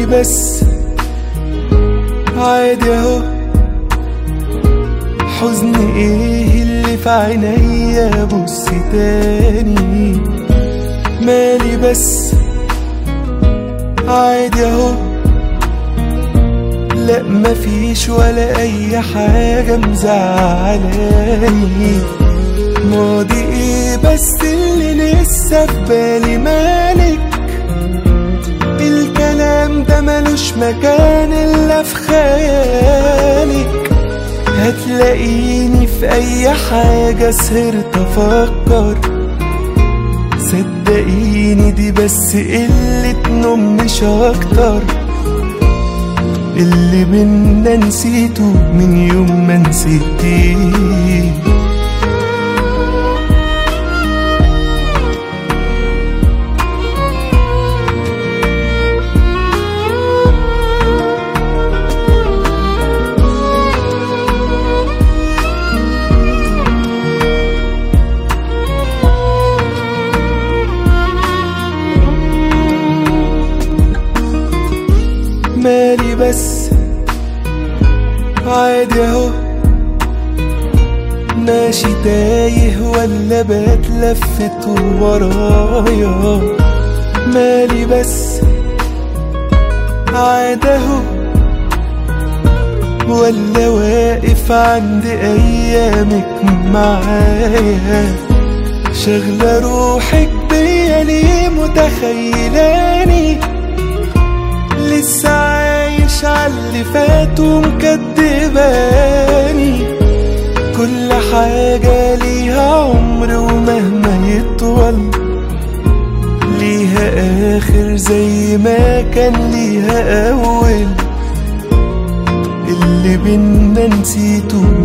بس عادي اهو حزن ايه اللي في عينيا بص تاني مالي بس عادي اهو لا مفيش ولا اي حاجة مزعلاني ماضي ايه بس اللي لسه في بالي مالك الكلام ده ملوش مكان الا في خيالك هتلاقيني في اي حاجة سهرت افكر صدقيني دي بس قلة نوم مش اكتر اللي بينا نسيته من يوم ما نسيتيه مالي بس عادي اهو ماشي تايه ولا بتلفت ورايا مالي بس عادي اهو ولا واقف عند ايامك معايا شغلة روحك بيا ليه متخيلاني لسه عايش عاللي فات ومكدباني كل حاجة ليها عمر ومهما يطول ليها آخر زي ما كان ليها أول اللي بينا نسيته